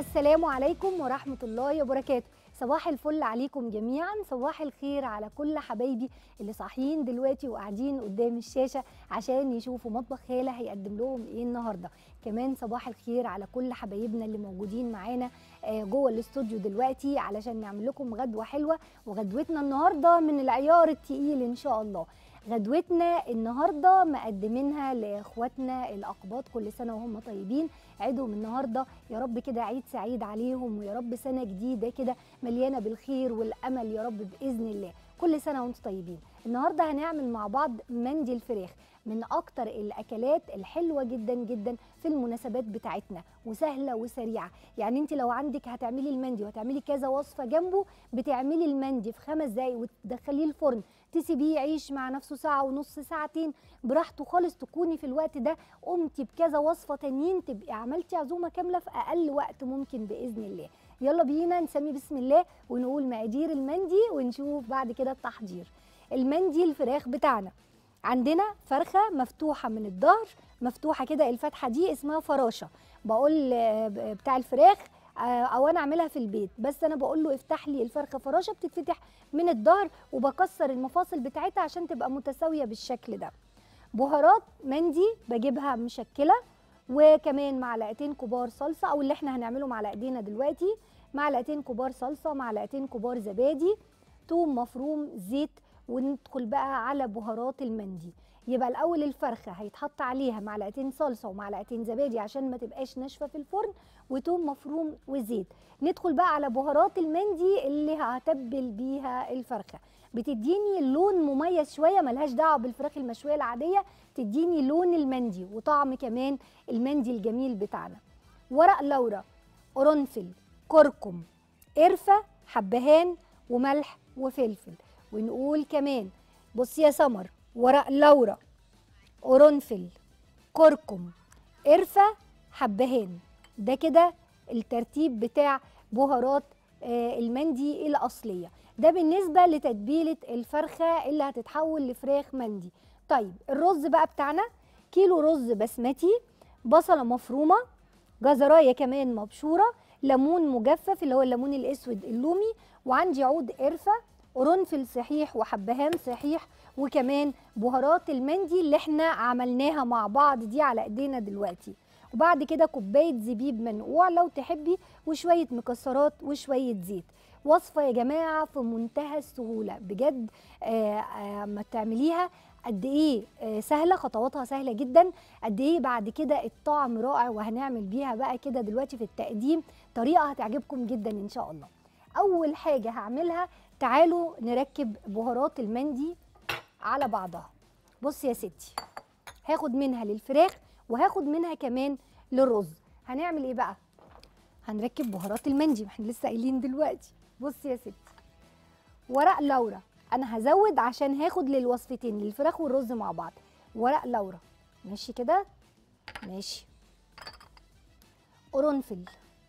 السلام عليكم ورحمة الله وبركاته صباح الفل عليكم جميعا صباح الخير على كل حبايبي اللي صاحيين دلوقتي وقاعدين قدام الشاشة عشان يشوفوا مطبخ خالة هيقدم لهم ايه النهاردة كمان صباح الخير على كل حبايبنا اللي موجودين معانا آه، جوه الاستوديو دلوقتي علشان نعمل لكم غدوة حلوة وغدوتنا النهاردة من العيار التقيل ان شاء الله غدوتنا النهارده مقدمينها لاخواتنا الاقباط كل سنه وهم طيبين عيدهم النهارده يا رب كده عيد سعيد عليهم ويا رب سنه جديده كده مليانه بالخير والامل يا رب باذن الله كل سنه وانتم طيبين النهارده هنعمل مع بعض مندي الفراخ من اكتر الاكلات الحلوه جدا جدا في المناسبات بتاعتنا وسهله وسريعه يعني انت لو عندك هتعملي المندي وهتعملي كذا وصفه جنبه بتعملي المندي في خمس دقايق وتدخليه الفرن تسيبيه يعيش مع نفسه ساعه ونص ساعتين براحته خالص تكوني في الوقت ده قمتي بكذا وصفه تانيين تبقي عملتي عزومه كامله في اقل وقت ممكن باذن الله يلا بينا نسمي بسم الله ونقول مقادير المندي ونشوف بعد كده التحضير المندي الفراخ بتاعنا عندنا فرخه مفتوحه من الظهر مفتوحه كده الفتحه دي اسمها فراشه بقول آه، بتاع الفراخ آه، او انا اعملها في البيت بس انا بقول له افتح لي الفرخه فراشه بتتفتح من الظهر وبكسر المفاصل بتاعتها عشان تبقى متساويه بالشكل ده بهارات مندي بجيبها مشكله وكمان معلقتين كبار صلصه او اللي احنا هنعمله معلقه ايدينا دلوقتي معلقتين كبار صلصه معلقتين كبار زبادي توم مفروم زيت وندخل بقى على بهارات المندي يبقى الاول الفرخه هيتحط عليها معلقتين صلصه ومعلقتين زبادي عشان ما تبقاش ناشفه في الفرن وتوم مفروم وزيت ندخل بقى على بهارات المندي اللي هتبل بيها الفرخه بتديني لون مميز شويه ملهاش دعوه بالفراخ المشويه العاديه تديني لون المندي وطعم كمان المندي الجميل بتاعنا ورق لورا قرنفل كركم قرفه حبهان وملح وفلفل ونقول كمان بصي يا سمر ورق لورا قرنفل كركم قرفه حبهان ده كده الترتيب بتاع بهارات آه، المندي الاصليه ده بالنسبه لتتبيله الفرخه اللي هتتحول لفراخ مندي طيب الرز بقى بتاعنا كيلو رز بسمتي بصله مفرومه جزرايه كمان مبشوره ليمون مجفف اللي هو الليمون الاسود اللومي وعندي عود قرفه قرنفل صحيح وحبهان صحيح وكمان بهارات المندي اللي احنا عملناها مع بعض دي على ايدينا دلوقتي وبعد كده كوبايه زبيب منقوع لو تحبي وشويه مكسرات وشويه زيت وصفه يا جماعه في منتهى السهوله بجد آه آه ما تعمليها قد ايه آه سهله خطواتها سهله جدا قد ايه بعد كده الطعم رائع وهنعمل بيها بقى كده دلوقتي في التقديم طريقه هتعجبكم جدا ان شاء الله اول حاجه هعملها تعالوا نركب بهارات المندي على بعضها بص يا ستي هاخد منها للفراخ وهاخد منها كمان للرز هنعمل ايه بقى هنركب بهارات المندي ما احنا لسه قايلين دلوقتي بص يا ستي ورق لورا انا هزود عشان هاخد للوصفتين للفراخ والرز مع بعض ورق لورا ماشي كده ماشي قرنفل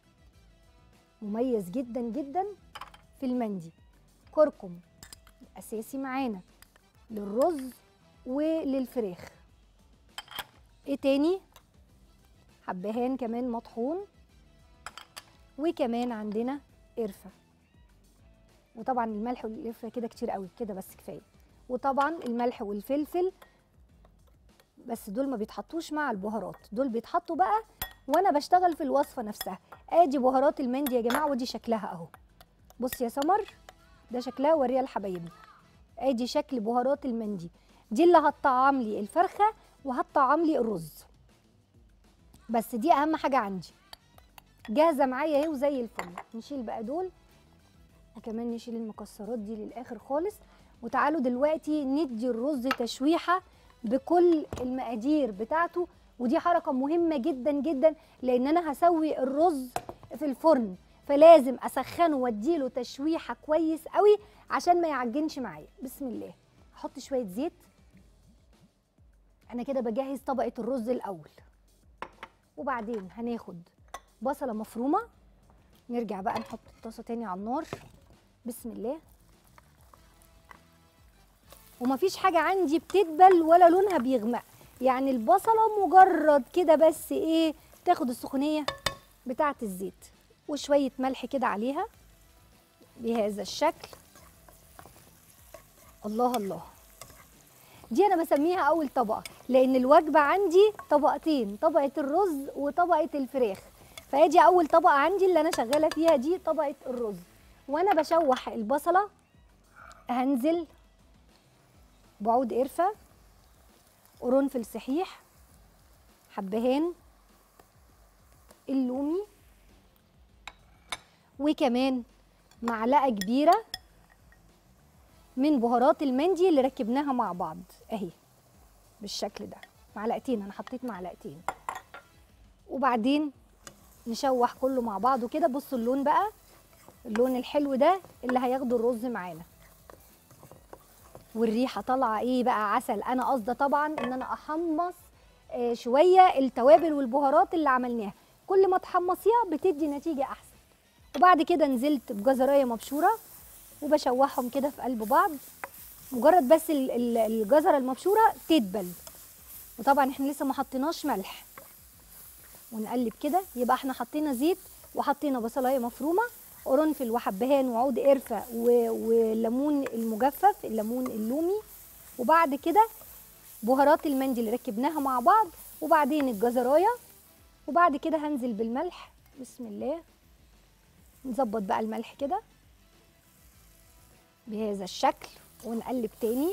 مميز جدا جدا في المندي كركم اساسي معانا للرز وللفراخ ايه تاني حبهان كمان مطحون وكمان عندنا قرفه وطبعا الملح والقرفه كده كتير قوي كده بس كفايه وطبعا الملح والفلفل بس دول ما بيتحطوش مع البهارات دول بيتحطوا بقى وانا بشتغل في الوصفه نفسها ادي بهارات المندي يا جماعه ودي شكلها اهو بص يا سمر ده شكلها وريها لحبايبنا ادي شكل بهارات المندي دي اللي هتطعم لي الفرخه وهتطعم لي الرز بس دي اهم حاجه عندي جاهزه معايا اهي وزي الفل نشيل بقى دول وكمان نشيل المكسرات دي للاخر خالص وتعالوا دلوقتي ندي الرز تشويحه بكل المقادير بتاعته ودي حركه مهمه جدا جدا لان انا هسوي الرز في الفرن فلازم اسخنه واديله تشويحه كويس قوي عشان ما يعجنش معايا بسم الله احط شويه زيت انا كده بجهز طبقه الرز الاول وبعدين هناخد بصله مفرومه نرجع بقى نحط الطاسه تاني على النار بسم الله ومفيش حاجه عندي بتدبل ولا لونها بيغمق يعني البصله مجرد كده بس ايه تاخد السخونيه بتاعه الزيت وشويه ملح كده عليها بهذا الشكل الله الله دي انا بسميها اول طبقه لان الوجبه عندي طبقتين طبقه الرز وطبقه الفراخ فادي اول طبقه عندي اللي انا شغاله فيها دي طبقه الرز وانا بشوح البصله هنزل بعود قرفه قرنفل صحيح حبهان اللومي وكمان معلقه كبيره من بهارات المندي اللي ركبناها مع بعض اهي بالشكل ده معلقتين انا حطيت معلقتين وبعدين نشوح كله مع بعضه كده بصوا اللون بقى اللون الحلو ده اللي هياخده الرز معانا والريحه طالعه ايه بقى عسل انا قصده طبعا ان انا احمص آه شويه التوابل والبهارات اللي عملناها كل ما تحمصيها بتدي نتيجه احسن وبعد كده نزلت بجزرايه مبشوره وبشوحهم كده في قلب بعض مجرد بس ال- ال- الجزره المبشوره تدبل وطبعا احنا لسه ما حطيناش ملح ونقلب كده يبقى احنا حطينا زيت وحطينا بصلايه مفرومه قرنفل وحبهان وعود قرفه و- والليمون المجفف الليمون اللومي وبعد كده بهارات المندي اللي ركبناها مع بعض وبعدين الجزرايه وبعد كده هنزل بالملح بسم الله نظبط بقى الملح كده بهذا الشكل ونقلب تاني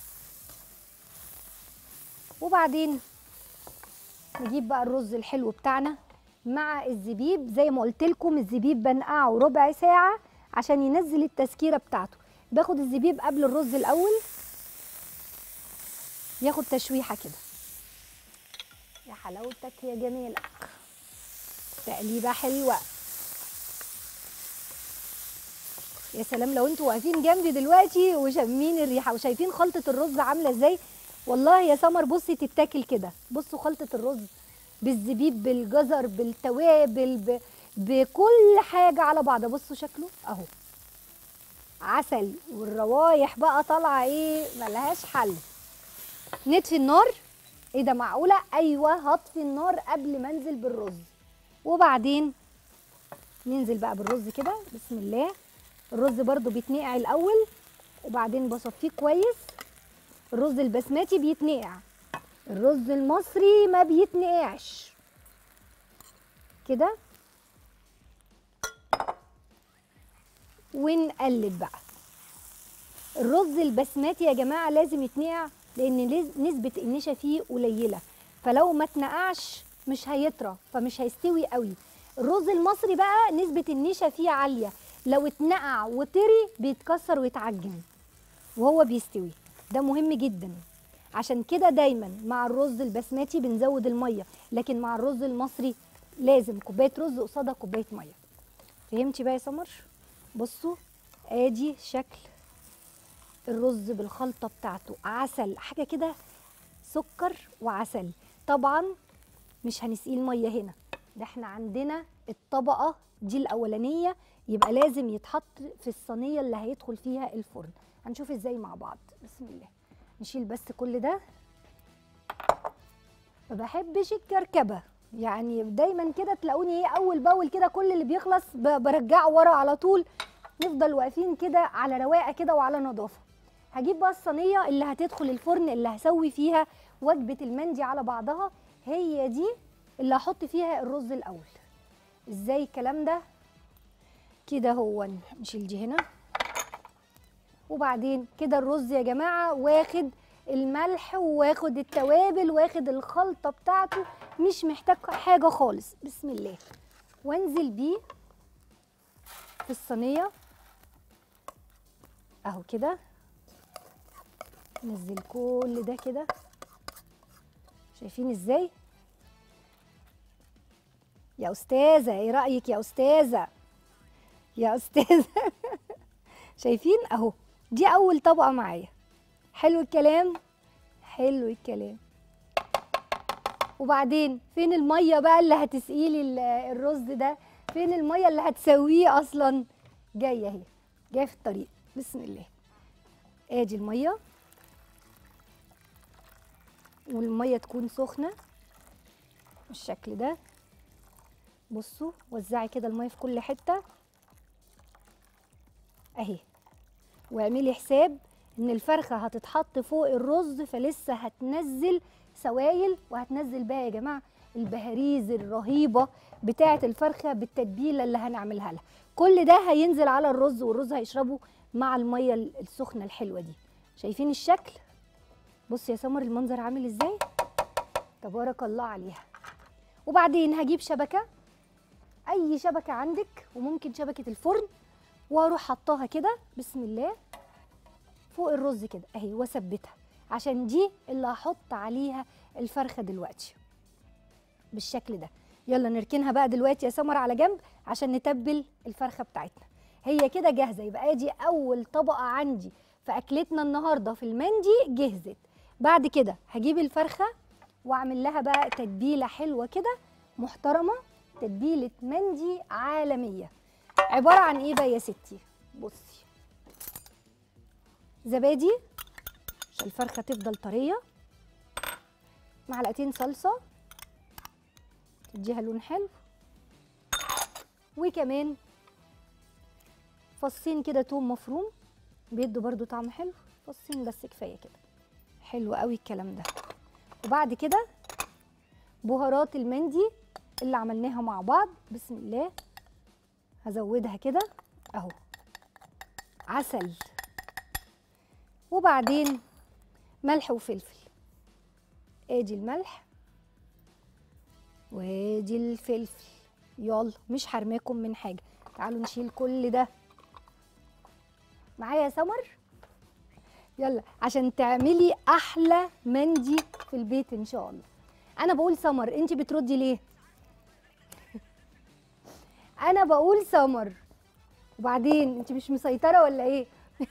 وبعدين نجيب بقى الرز الحلو بتاعنا مع الزبيب زي ما قلت لكم الزبيب بنقعه ربع ساعة عشان ينزل التسكيرة بتاعته باخد الزبيب قبل الرز الأول ياخد تشويحة كده يا حلاوتك يا جميلك تقليبة حلوة يا سلام لو انتوا واقفين جنبي دلوقتي وشامين الريحه وشايفين خلطه الرز عامله ازاي والله يا سمر بصي تتاكل كده بصوا خلطه الرز بالزبيب بالجزر بالتوابل ب... بكل حاجه على بعضها بصوا شكله اهو عسل والروايح بقى طالعه ايه ملهاش حل نطفي النار ايه ده معقوله ايوه هطفي النار قبل ما انزل بالرز وبعدين ننزل بقى بالرز كده بسم الله الرز برضو بيتنقع الاول وبعدين بصفيه كويس الرز البسمتي بيتنقع الرز المصري ما بيتنقعش كده ونقلب بقى الرز البسمتي يا جماعه لازم يتنقع لان لز- نسبه النشا فيه قليله فلو ما اتنقعش مش هيطرى فمش هيستوي قوي الرز المصري بقى نسبه النشا فيه عاليه لو اتنقع وطري بيتكسر ويتعجن وهو بيستوي ده مهم جدا عشان كده دايما مع الرز البسمتي بنزود الميه لكن مع الرز المصري لازم كوبايه رز قصادها كوبايه ميه فهمتي بقى يا سمر بصوا ادي شكل الرز بالخلطه بتاعته عسل حاجه كده سكر وعسل طبعا مش هنسقيه الميه هنا ده احنا عندنا الطبقه دي الاولانيه يبقى لازم يتحط في الصينيه اللي هيدخل فيها الفرن هنشوف ازاي مع بعض بسم الله نشيل بس كل ده ما بحبش الكركبه يعني دايما كده تلاقوني ايه اول باول كده كل اللي بيخلص ب- برجعه ورا على طول نفضل واقفين كده على رواقه كده وعلى نظافه هجيب بقى الصينيه اللي هتدخل الفرن اللي هسوي فيها وجبه المندي على بعضها هي دي اللي هحط فيها الرز الاول ازاي الكلام ده كده هو نشيل دي هنا وبعدين كده الرز يا جماعه واخد الملح واخد التوابل واخد الخلطه بتاعته مش محتاج حاجه خالص بسم الله وانزل بيه في الصينيه اهو كده نزل كل ده كده شايفين ازاي يا استاذه ايه رايك يا استاذه يا استاذه شايفين اهو دي اول طبقه معايا حلو الكلام حلو الكلام وبعدين فين الميه بقى اللي هتسقيلي ال- الرز ده فين الميه اللي هتسويه اصلا جايه اهي جايه في الطريق بسم الله ادي الميه والميه تكون سخنه بالشكل ده بصوا وزعي كده الميه في كل حته اهي واعملي حساب ان الفرخه هتتحط فوق الرز فلسه هتنزل سوائل وهتنزل بقى يا جماعه البهاريز الرهيبه بتاعه الفرخه بالتتبيله اللي هنعملها لها كل ده هينزل على الرز والرز هيشربه مع الميه السخنه الحلوه دي شايفين الشكل بصي يا سمر المنظر عامل ازاي تبارك الله عليها وبعدين هجيب شبكه اي شبكه عندك وممكن شبكه الفرن واروح حطاها كده بسم الله فوق الرز كده اهي واثبتها عشان دي اللي هحط عليها الفرخه دلوقتي بالشكل ده يلا نركنها بقى دلوقتي يا سمر على جنب عشان نتبل الفرخه بتاعتنا هي كده جاهزه يبقى ادي اول طبقه عندي في اكلتنا النهارده في المندي جهزت بعد كده هجيب الفرخه واعمل لها بقى تتبيله حلوه كده محترمه تتبيله مندي عالميه عباره عن ايه بقى يا ستي بصي زبادي عشان الفرخه تفضل طريه معلقتين صلصه تديها لون حلو وكمان فصين كده توم مفروم بيدوا برضو طعم حلو فصين بس كفايه كده حلو قوي الكلام ده وبعد كده بهارات المندي اللي عملناها مع بعض بسم الله هزودها كده اهو عسل وبعدين ملح وفلفل ادي الملح وادي الفلفل يلا مش هرماكم من حاجه تعالوا نشيل كل ده معايا يا سمر يلا عشان تعملي احلى مندي في البيت ان شاء الله انا بقول سمر انت بتردي ليه انا بقول سمر وبعدين انت مش مسيطره ولا ايه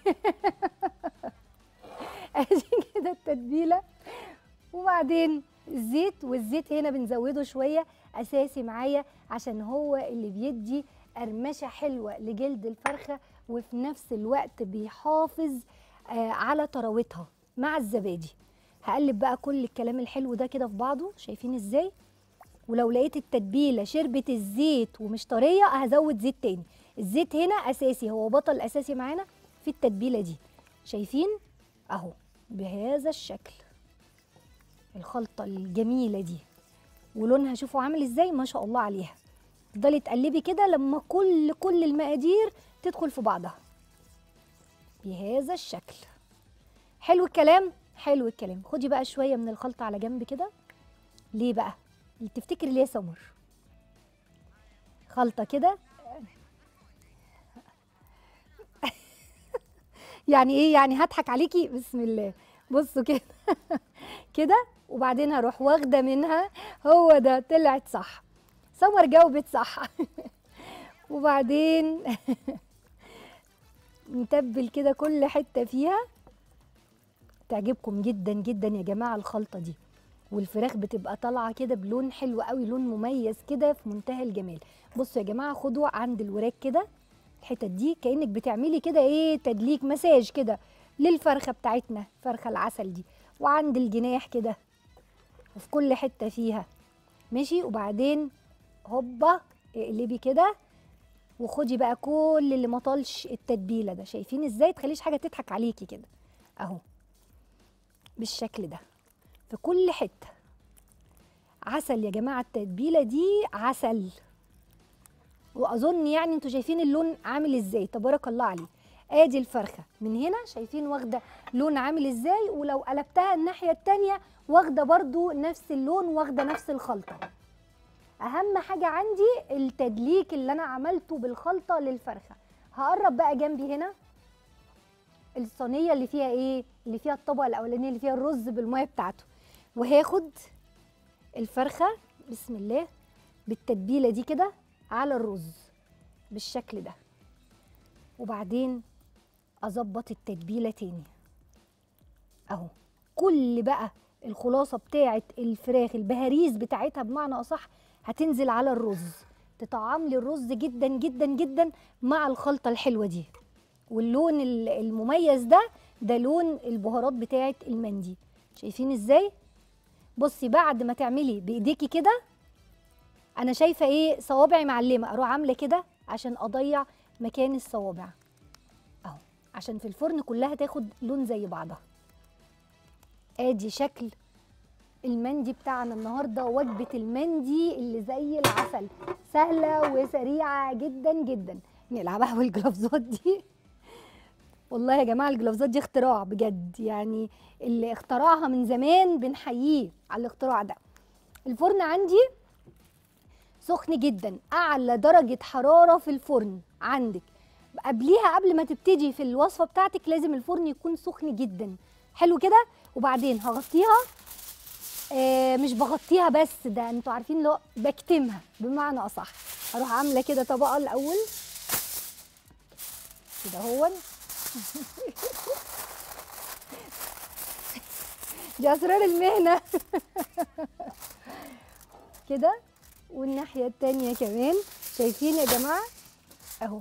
ادي كده التتبيله وبعدين الزيت والزيت هنا بنزوده شويه اساسي معايا عشان هو اللي بيدي قرمشه حلوه لجلد الفرخه وفي نفس الوقت بيحافظ آه على طراوتها مع الزبادي هقلب بقى كل الكلام الحلو ده كده في بعضه شايفين ازاي ولو لقيت التتبيله شربت الزيت ومش طريه هزود زيت تاني الزيت هنا اساسي هو بطل اساسي معانا في التتبيله دي شايفين اهو بهذا الشكل الخلطه الجميله دي ولونها شوفوا عامل ازاي ما شاء الله عليها تفضلي تقلبي كده لما كل كل المقادير تدخل في بعضها بهذا الشكل حلو الكلام حلو الكلام خدي بقى شويه من الخلطه على جنب كده ليه بقى تفتكري ليه سمر خلطه كده يعني ايه يعني هضحك عليكي بسم الله بصوا كده كده وبعدين هروح واخده منها هو ده طلعت صح سمر جاوبت صح وبعدين نتبل كده كل حته فيها تعجبكم جدا جدا يا جماعه الخلطه دي والفراخ بتبقى طالعه كده بلون حلو قوي لون مميز كده في منتهى الجمال بصوا يا جماعه خدوا عند الوراك كده الحتت دي كانك بتعملي كده ايه تدليك مساج كده للفرخه بتاعتنا فرخه العسل دي وعند الجناح كده وفي كل حته فيها ماشي وبعدين هوبا اقلبي كده وخدي بقى كل اللي ما طالش التتبيله ده شايفين ازاي تخليش حاجه تضحك عليكي كده اهو بالشكل ده في كل حته عسل يا جماعه التتبيله دي عسل واظن يعني انتوا شايفين اللون عامل ازاي تبارك الله عليه ادي الفرخه من هنا شايفين واخده لون عامل ازاي ولو قلبتها الناحيه التانية واخده برضو نفس اللون واخده نفس الخلطه اهم حاجه عندي التدليك اللي انا عملته بالخلطه للفرخه هقرب بقى جنبي هنا الصينيه اللي فيها ايه اللي فيها الطبقه الاولانيه اللي فيها الرز بالميه بتاعته وهاخد الفرخه بسم الله بالتتبيله دي كده على الرز بالشكل ده وبعدين اظبط التتبيله تاني اهو كل بقى الخلاصه بتاعه الفراخ البهاريز بتاعتها بمعنى اصح هتنزل على الرز تطعم لي الرز جدا جدا جدا مع الخلطه الحلوه دي واللون المميز ده ده لون البهارات بتاعه المندي شايفين ازاي بصي بعد ما تعملي بايديكي كده انا شايفه ايه صوابعي معلمه اروح عامله كده عشان اضيع مكان الصوابع اهو عشان في الفرن كلها تاخد لون زي بعضها ادي شكل المندي بتاعنا النهارده وجبه المندي اللي زي العسل سهله وسريعه جدا جدا نلعبها بالجلافزات دي والله يا جماعه الجلافزات دي اختراع بجد يعني اللي اخترعها من زمان بنحييه على الاختراع ده الفرن عندي سخن جدا اعلى درجه حراره في الفرن عندك قبليها قبل ما تبتدي في الوصفه بتاعتك لازم الفرن يكون سخن جدا حلو كده وبعدين هغطيها آه مش بغطيها بس ده انتوا عارفين لو بكتمها بمعنى اصح هروح عامله كده طبقه الاول كده هون دي اسرار المهنه كده والناحيه التانيه كمان شايفين يا جماعه اهو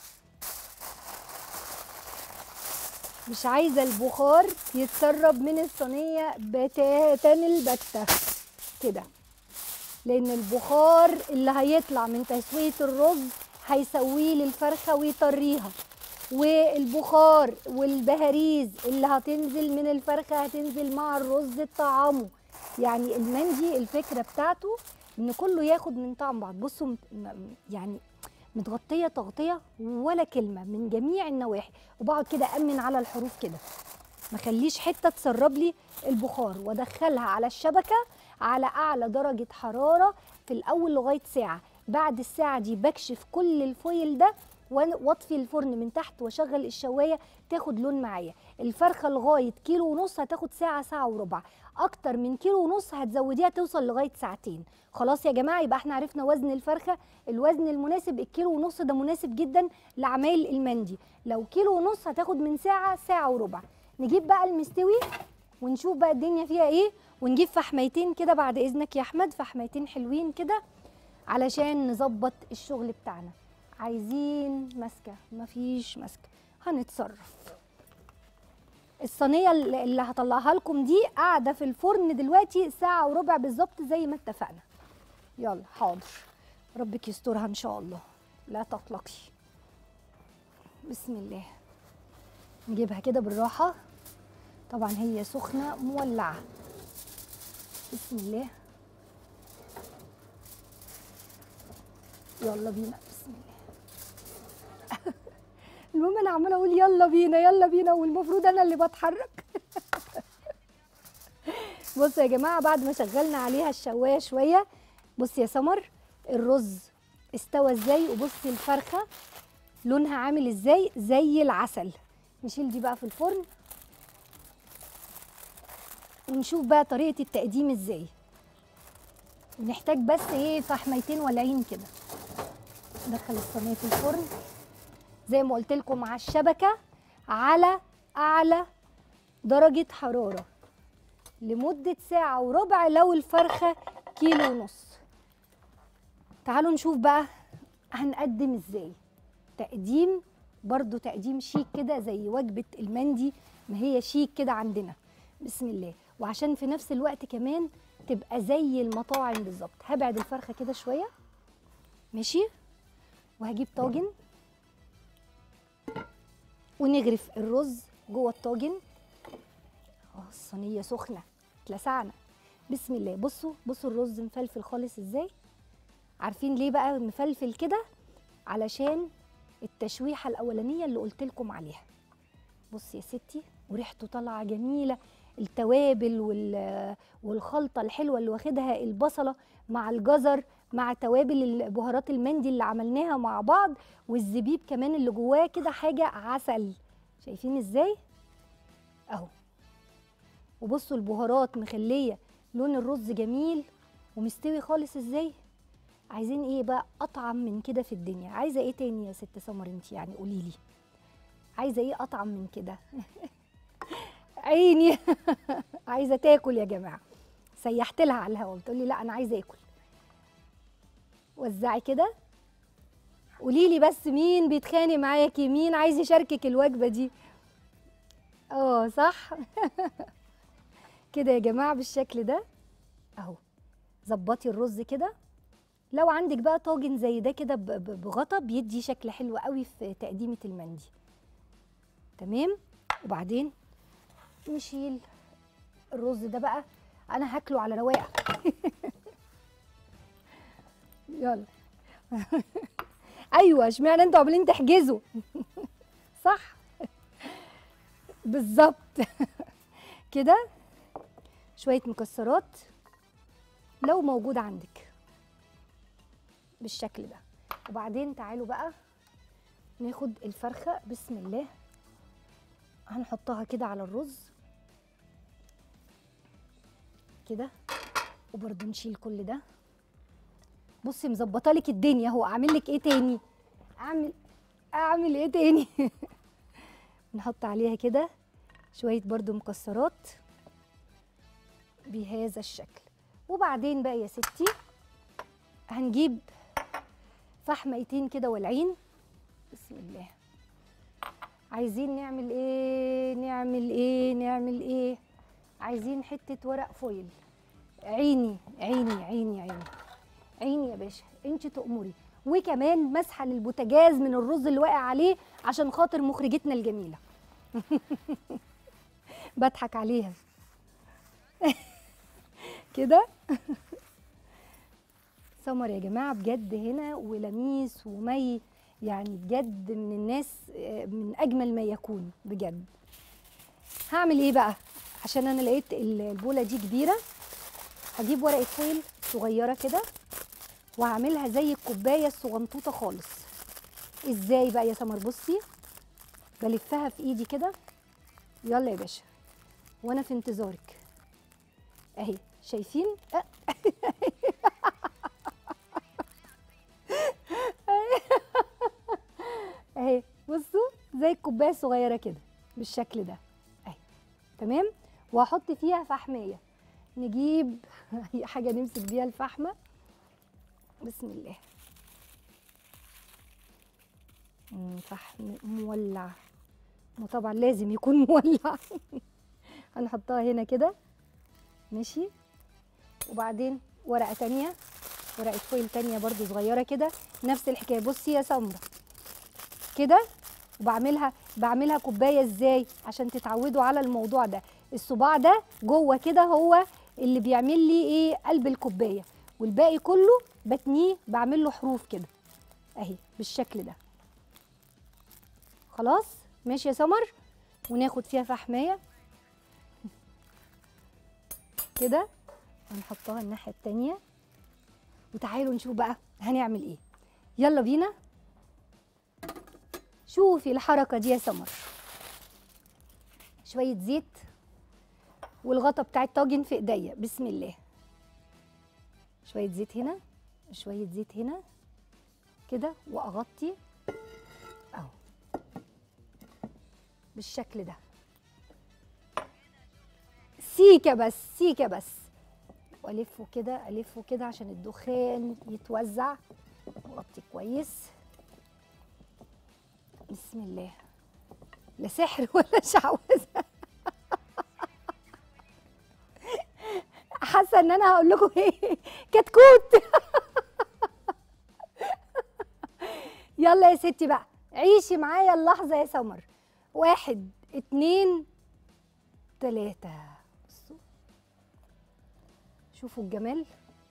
مش عايزه البخار يتسرب من الصينيه بتاتا البته كده لان البخار اللي هيطلع من تسويه الرز هيسويه للفرخه ويطريها والبخار والبهاريز اللي هتنزل من الفرخه هتنزل مع الرز طعامه يعني المندي الفكره بتاعته ان كله ياخد من طعم بعض بصوا مت- م- يعني متغطيه تغطيه ولا كلمه من جميع النواحي وبقعد كده امن على الحروف كده ما خليش حته تسرب لي البخار وادخلها على الشبكه على اعلى درجه حراره في الاول لغايه ساعه بعد الساعه دي بكشف كل الفويل ده وأنا- واطفي الفرن من تحت واشغل الشوايه تاخد لون معايا الفرخه لغايه كيلو ونص هتاخد ساعه ساعه وربع اكتر من كيلو ونص هتزوديها توصل لغايه ساعتين خلاص يا جماعه يبقى احنا عرفنا وزن الفرخه الوزن المناسب الكيلو ونص ده مناسب جدا لعمايل المندي لو كيلو ونص هتاخد من ساعه ساعه وربع نجيب بقى المستوي ونشوف بقى الدنيا فيها ايه ونجيب فحميتين كده بعد اذنك يا احمد فحميتين حلوين كده علشان نظبط الشغل بتاعنا عايزين ماسكه مفيش ماسكه هنتصرف الصينيه اللي اللي هطلعها لكم دي قاعده في الفرن دلوقتي ساعه وربع بالظبط زي ما اتفقنا يلا حاضر ربك يسترها ان شاء الله لا تقلقي بسم الله نجيبها كده بالراحه طبعا هي سخنه مولعه بسم الله يلا بينا بسم الله المهم انا عماله اقول يلا بينا يلا بينا والمفروض انا اللي بتحرك بصوا يا جماعه بعد ما شغلنا عليها الشوايه شويه بصي يا سمر الرز استوى ازاي وبصي الفرخه لونها عامل ازاي زي العسل نشيل دي بقى في الفرن ونشوف بقى طريقه التقديم ازاي نحتاج بس ايه فحميتين والعين كده ندخل الصينيه في الفرن زي ما قلت لكم على الشبكه على اعلى درجه حراره لمده ساعه وربع لو الفرخه كيلو ونص تعالوا نشوف بقى هنقدم ازاي تقديم برضو تقديم شيك كده زي وجبه المندي ما هي شيك كده عندنا بسم الله وعشان في نفس الوقت كمان تبقى زي المطاعم بالظبط هبعد الفرخه كده شويه ماشي وهجيب طاجن ونغرف الرز جوه الطاجن اه الصينيه سخنه اتلسعنا بسم الله بصوا بصوا الرز مفلفل خالص ازاي عارفين ليه بقى مفلفل كده علشان التشويحه الاولانيه اللي قلت لكم عليها بصي يا ستي وريحته طالعه جميله التوابل وال- والخلطه الحلوه اللي واخدها البصله مع الجزر مع توابل البهارات المندي اللي عملناها مع بعض والزبيب كمان اللي جواه كده حاجه عسل شايفين ازاي اهو وبصوا البهارات مخليه لون الرز جميل ومستوي خالص ازاي عايزين ايه بقى اطعم من كده في الدنيا عايزه ايه تاني يا ست سمر انت يعني قولي لي عايزه ايه اطعم من كده عيني عايزه تاكل يا جماعه سيحت لها على الهوا بتقول لي لا انا عايزه اكل وزعي كده قولي لي بس مين بيتخانق معاكي مين عايز يشاركك الوجبه دي اه صح كده يا جماعه بالشكل ده اهو ظبطي الرز كده لو عندك بقى طاجن زي ده كده ب- ب- بغطا بيدي شكل حلو قوي في تقديمه المندي تمام وبعدين نشيل الرز ده بقى انا هاكله على رواقه يلا ايوه اشمعنى انتوا عاملين تحجزوا صح بالظبط كده شويه مكسرات لو موجود عندك بالشكل ده وبعدين تعالوا بقى ناخد الفرخه بسم الله هنحطها كده على الرز كده وبرضه نشيل كل ده بصي مظبطه لك الدنيا اهو اعمل لك ايه تاني اعمل اعمل ايه تاني نحط عليها كده شويه برضو مكسرات بهذا الشكل وبعدين بقى يا ستي هنجيب فحميتين كده والعين بسم الله عايزين نعمل ايه نعمل ايه نعمل ايه عايزين حته ورق فويل عيني عيني عيني عيني عيني يا باشا انت تأمري وكمان مسحه للبوتاجاز من الرز اللي واقع عليه عشان خاطر مخرجتنا الجميله بضحك عليها كده سمر يا جماعه بجد هنا ولميس ومي يعني بجد من الناس آه، من اجمل ما يكون بجد هعمل ايه بقى عشان انا لقيت ال- البوله دي كبيره هجيب ورقه فويل صغيره كده وهعملها زي الكوبايه الصغنطوطه خالص ازاي بقى يا سمر بصي بلفها في ايدي كده يلا يا باشا وانا في انتظارك اهي شايفين أه. اهي بصوا زي الكوبايه الصغيره كده بالشكل ده اهي تمام وهحط فيها فحميه نجيب أي حاجه نمسك بيها الفحمه بسم الله مم، فحم مولع وطبعا لازم يكون مولع هنحطها هنا كده ماشي وبعدين ورقه تانية ورقه فويل تانية برضو صغيره كده نفس الحكايه بصي يا سمره كده وبعملها بعملها كوبايه ازاي عشان تتعودوا على الموضوع ده الصباع ده جوه كده هو اللي بيعمل لي ايه قلب الكوبايه والباقي كله بتنيه بعمل له حروف كده اهي بالشكل ده خلاص ماشي يا سمر وناخد فيها فحمايه كده هنحطها الناحيه التانيه وتعالوا نشوف بقى هنعمل ايه يلا بينا شوفي الحركه دي يا سمر شويه زيت والغطا بتاع الطاجن في ايديا بسم الله شويه زيت هنا شويه زيت هنا كده واغطي اهو بالشكل ده سيكه بس سيكه بس والفه كده الفه كده عشان الدخان يتوزع واغطي كويس بسم الله لا سحر ولا شعوذه حاسه ان انا هقول لكم ايه كتكوت يلا يا ستي بقى عيشي معايا اللحظه يا سمر واحد اتنين تلاته بصوا شوفوا الجمال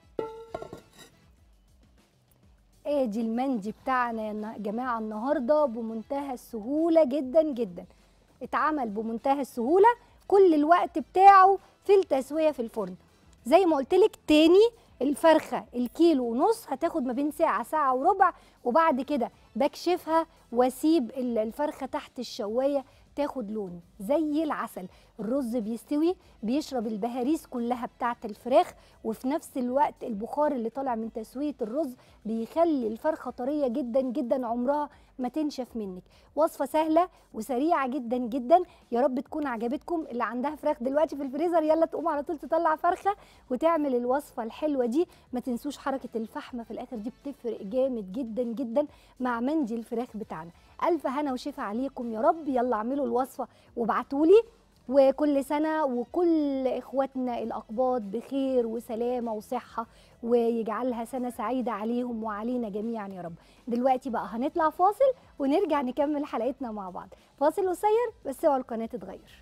ادي المندي بتاعنا يا نا- جماعه النهارده بمنتهى السهوله جدا جدا اتعمل بمنتهى السهوله كل الوقت بتاعه في التسويه في الفرن زي ما قلت لك تاني الفرخه الكيلو ونص هتاخد ما بين ساعه ساعه وربع وبعد كده بكشفها واسيب ال- الفرخه تحت الشوايه تاخد لون زي العسل الرز بيستوي بيشرب البهاريس كلها بتاعه الفراخ وفي نفس الوقت البخار اللي طالع من تسويه الرز بيخلي الفرخه طريه جدا جدا عمرها ما تنشف منك وصفه سهله وسريعه جدا جدا يا رب تكون عجبتكم اللي عندها فراخ دلوقتي في الفريزر يلا تقوم على طول تطلع فرخه وتعمل الوصفه الحلوه دي ما تنسوش حركه الفحمه في الاخر دي بتفرق جامد جدا جدا مع مندي الفراخ بتاعنا الف هنا وشفا عليكم يا رب يلا اعملوا الوصفه وابعتوا لي وكل سنه وكل اخواتنا الاقباط بخير وسلامه وصحه ويجعلها سنه سعيده عليهم وعلينا جميعا يا رب دلوقتي بقى هنطلع فاصل ونرجع نكمل حلقتنا مع بعض فاصل قصير بس اوعوا القناه تتغير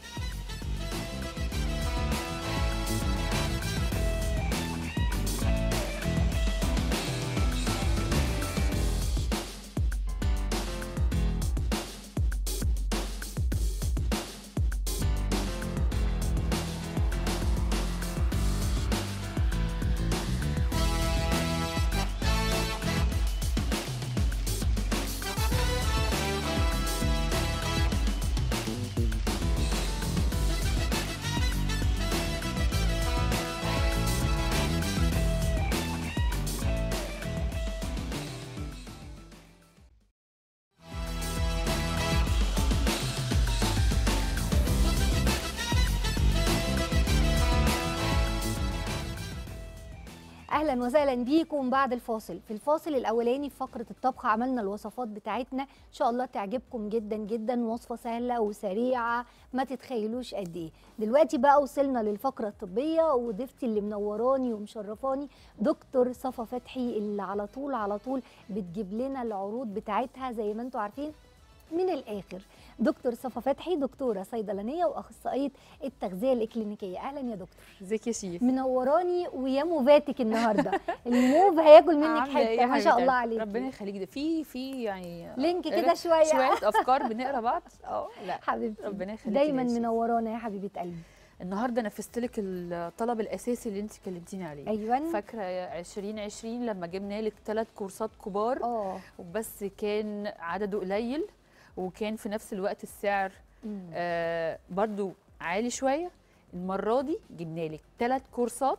اهلا وسهلا بيكم بعد الفاصل في الفاصل الاولاني في فقره الطبخ عملنا الوصفات بتاعتنا ان شاء الله تعجبكم جدا جدا وصفه سهله وسريعه ما تتخيلوش قد ايه دلوقتي بقى وصلنا للفقره الطبيه وضيفتي اللي منوراني ومشرفاني دكتور صفا فتحي اللي على طول على طول بتجيب لنا العروض بتاعتها زي ما انتم عارفين من الاخر دكتور صفا فتحي دكتوره صيدلانيه واخصائيه التغذيه الاكلينيكيه اهلا يا دكتور ازيك يا شيف منوراني ويا موفاتك النهارده الموف هياكل منك عاملة إيه حته يا ما شاء حبيبتي؟ الله عليكي ربنا يخليك ده في في يعني لينك كده قرا- شويه شويه افكار بنقرا بعض اه لا حبيبتي ربنا يخليكي دايما ليا يا شيف. منورانا يا حبيبه قلبي النهارده نفذت لك الطلب الاساسي اللي انت كلمتيني عليه ايوه فاكره 2020 لما جبنا لك ثلاث كورسات كبار اه وبس كان عدده قليل وكان في نفس الوقت السعر مم. آه برضو عالي شويه المره دي جبنا لك ثلاث كورسات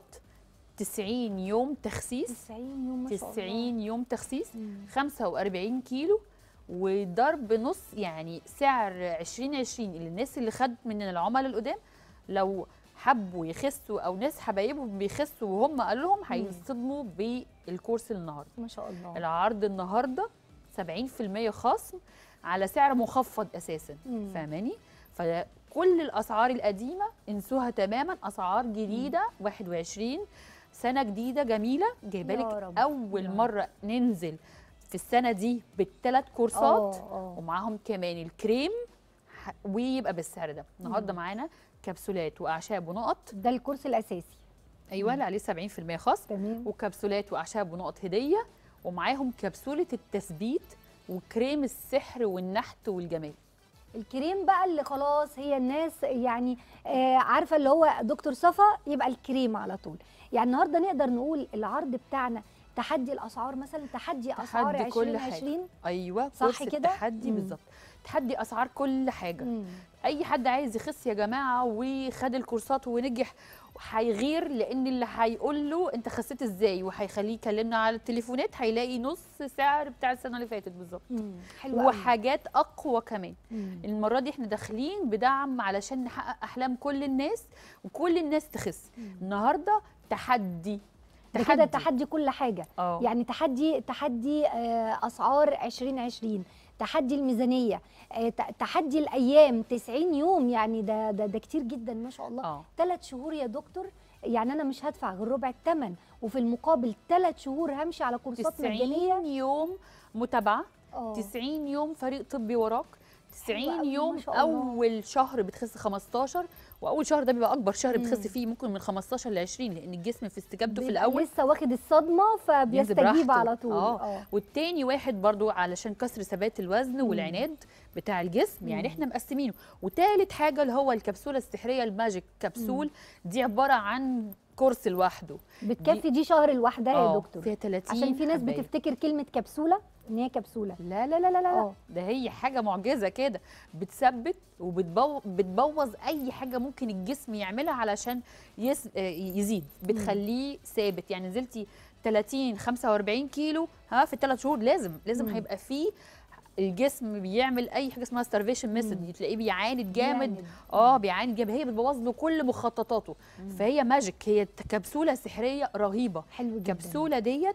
90 يوم تخسيس 90 يوم ما شاء الله 90 يوم تخسيس مم. 45 كيلو وضرب نص يعني سعر 2020 اللي الناس اللي خدت من العملاء القدام لو حبوا يخسوا او ناس حبايبهم بيخسوا وهم قالوا لهم هيصدموا بالكورس النهارده ما شاء الله العرض النهارده 70% خصم على سعر مخفض اساسا مم. فاهماني فكل الاسعار القديمه انسوها تماما اسعار جديده 21 سنه جديده جميله جايبه يا لك رب، اول يا رب. مره ننزل في السنه دي بالثلاث كورسات اه اه ومعاهم كمان الكريم ح- ويبقى بالسعر ده النهارده مم. معانا كبسولات واعشاب ونقط ده الكورس الاساسي ايوه اللي عليه 70% خصم تمام وكبسولات واعشاب ونقط هديه ومعاهم كبسوله التثبيت وكريم السحر والنحت والجمال الكريم بقى اللي خلاص هي الناس يعني آه عارفه اللي هو دكتور صفا يبقى الكريم على طول يعني النهارده نقدر نقول العرض بتاعنا تحدي الاسعار مثلا تحدي اسعار تحدي كل حاجة. 2020 ايوه صح كورس كده؟ التحدي مم. بالظبط تحدي اسعار كل حاجه مم. اي حد عايز يخس يا جماعه وخد الكورسات ونجح هيغير لان اللي هيقول له انت خسيت ازاي وهيخليه يكلمنا على التليفونات هيلاقي نص سعر بتاع السنه اللي فاتت بالظبط مم. حلو قوي. وحاجات اقوى كمان مم. المره دي احنا داخلين بدعم علشان نحقق احلام كل الناس وكل الناس تخس مم. النهارده تحدي ده كده تحدي كل حاجه اه يعني تحدي تحدي آه، اسعار 2020 تحدي الميزانيه آه، ت- تحدي الايام 90 يوم يعني ده ده ده كتير جدا ما شاء الله اه ثلاث شهور يا دكتور يعني انا مش هدفع غير ربع الثمن وفي المقابل ثلاث شهور همشي على كورسات مجانيه 90 يوم متابعه اه 90 يوم فريق طبي وراك حلو 90 أوي، يوم ما شاء الله. اول شهر بتخس 15 واول شهر ده بيبقى اكبر شهر مم. بتخس فيه ممكن من 15 ل 20 لان الجسم في استجابته في بيبقى الاول لسه واخد الصدمه فبيستجيب براحته. على طول آه. والتاني واحد برضو علشان كسر ثبات الوزن مم. والعناد بتاع الجسم يعني مم. احنا مقسمينه وتالت حاجه اللي هو الكبسوله السحريه الماجيك كبسول دي عباره عن كورس لوحده بتكفي دي شهر لوحدها يا آه، دكتور فيها 30 عشان في ناس حباية. بتفتكر كلمه كبسوله ان هي كبسوله لا لا لا لا لا آه. ده هي حاجه معجزه كده بتثبت وبتبوظ اي حاجه ممكن الجسم يعملها علشان يس... آه، يزيد بتخليه ثابت يعني نزلتي 30 45 كيلو ها في ثلاث شهور لازم لازم مم. هيبقى فيه الجسم بيعمل اي حاجه اسمها starvation مم. ميثود تلاقيه بيعاند جامد جامد. اه بيعاند جامد هي بتبوظ له كل مخططاته مم. فهي ماجيك هي كبسوله سحريه رهيبه حلو جدا الكبسوله ديت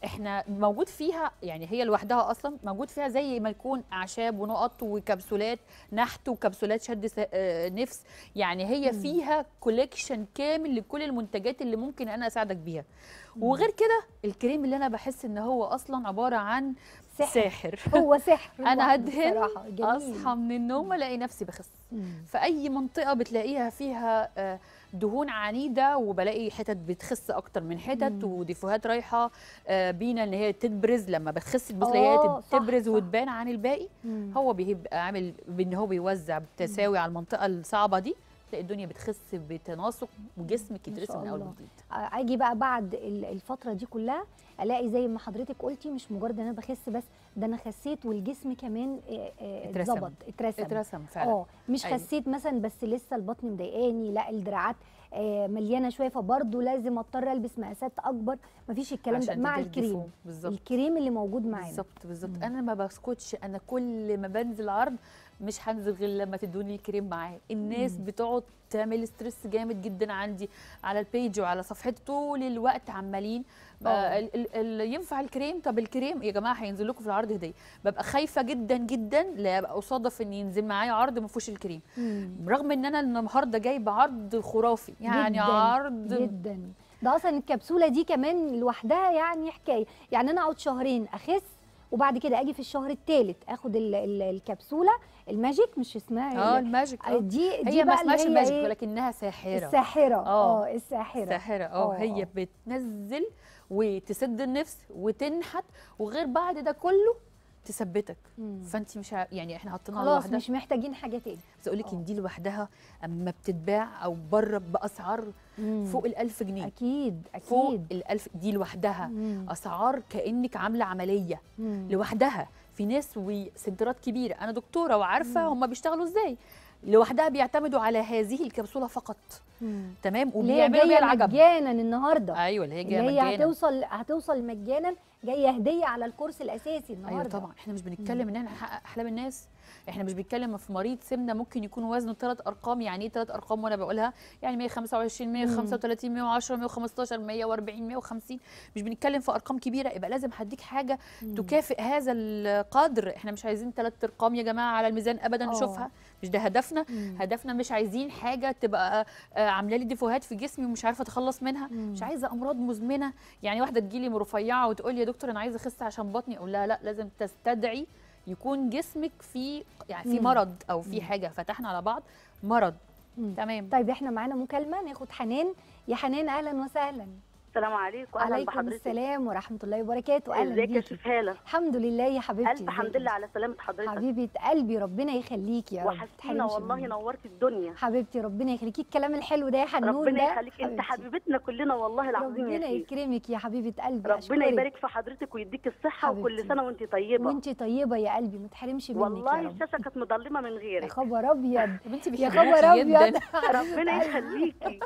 احنا موجود فيها يعني هي لوحدها اصلا موجود فيها زي ما يكون اعشاب ونقط وكبسولات نحت وكبسولات شد س- آه، نفس يعني هي مم. فيها كوليكشن كامل لكل المنتجات اللي ممكن انا اساعدك بيها وغير كده الكريم اللي انا بحس ان هو اصلا عباره عن سحر ساحر هو سحر انا لوحده هدهن بصراحة. جميل. اصحى من النوم الاقي نفسي بخس مم. في اي منطقه بتلاقيها فيها آه، دهون عنيده وبلاقي حتت بتخس اكتر من حتت مم. وديفوهات رايحه آه، بينا ان هي تبرز لما بتخس تبص تلاقيها آه، صح، تبرز صح. وتبان عن الباقي مم. هو بيبقى عامل بان هو بيوزع بتساوي على المنطقه الصعبه دي تلاقي الدنيا بتخس بتناسق وجسمك ما يترسم شاء من اول الله. وجديد اجي بقى بعد ال- الفتره دي كلها الاقي زي ما حضرتك قلتي مش مجرد ان انا بخس بس ده انا خسيت والجسم كمان آه، آه، اترسم. اتظبط اترسم اترسم فعلا اه مش أيوة. خسيت مثلا بس لسه البطن مضايقاني لا الدراعات آه، مليانه شويه فبرضه لازم اضطر البس مقاسات اكبر مفيش الكلام ده عشان مع تدير الكريم ديفو. بالظبط الكريم اللي موجود معانا بالظبط بالظبط مم. انا ما بسكتش انا كل ما بنزل عرض مش هنزل غير لما تدوني الكريم معاه الناس مم. بتقعد تعمل ستريس جامد جدا عندي على البيج وعلى صفحتي طول الوقت عمالين آه. آه ال- ال- ال- ينفع الكريم طب الكريم يا جماعه هينزل لكم في العرض هديه ببقى خايفه جدا جدا لا ابقى اصادف ان ينزل معايا عرض ما فيهوش الكريم مم. رغم ان انا النهارده جايبه عرض خرافي يعني جداً، عرض جدا ده اصلا الكبسوله دي كمان لوحدها يعني حكايه يعني انا اقعد شهرين اخس وبعد كده اجي في الشهر الثالث اخد ال ال الكبسوله الماجيك مش اسمها اه ال- الماجيك آه. دي دي هي ما بقى اللي اسمهاش هي الماجيك إيه؟ ولكنها ساحره الساحره آه. اه الساحره ساحرة آه، اه هي آه. بتنزل وتسد النفس وتنحت وغير بعد ده كله تثبتك مم. فانت مش ع- يعني احنا حاطينها خلاص لوحدها مش محتاجين حاجه تاني بس اقول لك آه. ان دي لوحدها اما بتتباع او بره باسعار مم. فوق ال1000 جنيه اكيد فوق اكيد ال1000 دي لوحدها مم. اسعار كانك عامله عمليه مم. لوحدها في ناس وسنترات كبيره انا دكتوره وعارفه مم. هم بيشتغلوا ازاي لوحدها بيعتمدوا على هذه الكبسوله فقط مم. تمام اللي هي وبيعملوا بيها جايه العجب مجانا النهارده ايوه اللي هي اللي جايه هي مجانا هتوصل هتوصل مجانا جايه هديه على الكورس الاساسي ايوه النهارده طبعا احنا مش بنتكلم ان احنا نحقق احلام الناس احنا مش بنتكلم في مريض سمنه ممكن يكون وزنه ثلاث ارقام يعني ايه ثلاث ارقام وانا بقولها يعني 125 135 110 115 140 150 مش بنتكلم في ارقام كبيره يبقى لازم هديك حاجه مم. تكافئ هذا القدر احنا مش عايزين ثلاث ارقام يا جماعه على الميزان ابدا آه. نشوفها مش ده هدفنا مم. هدفنا مش عايزين حاجه تبقى آه، عامله لي ديفوهات في جسمي ومش عارفه اتخلص منها مم. مش عايزه امراض مزمنه يعني واحده تجيلي رفيعه وتقول لي يا دكتور انا عايزه اخس عشان بطني اقول لها لا لازم تستدعي يكون جسمك في يعني في مم. مرض او في مم. حاجه فتحنا على بعض مرض مم. تمام طيب احنا معانا مكالمه ناخد حنان يا حنان اهلا وسهلا السلام عليكم اهلا عليكم بحضرتك السلام ورحمه الله وبركاته اهلا ازيك يا بيكي شيف هاله الحمد لله يا حبيبتي الف حمد ازيك لله على سلامه حضرتك حبيبه قلبي ربنا يخليكي يا رب وحشتينا تحرمش والله منك. نورت الدنيا حبيبي ربنا يخليكي الكلام الحلو ده يا حنون ربنا ده يخليك انت حبيبتي. حبيبتنا كلنا والله العظيم يا ربنا شيخ يكرمك يا حبيبه قلبي ربنا أشكرك. يبارك في حضرتك ويديك الصحه حبيبتي. وكل سنه وانت طيبه وانت طيبه يا قلبي ما تحرمش منك والله يا رب الشاشه كانت مظلمه من يا غيرك خبر ابيض يا بنتي يا بيحبوكي خبر جدا ابيض ربنا يخليكي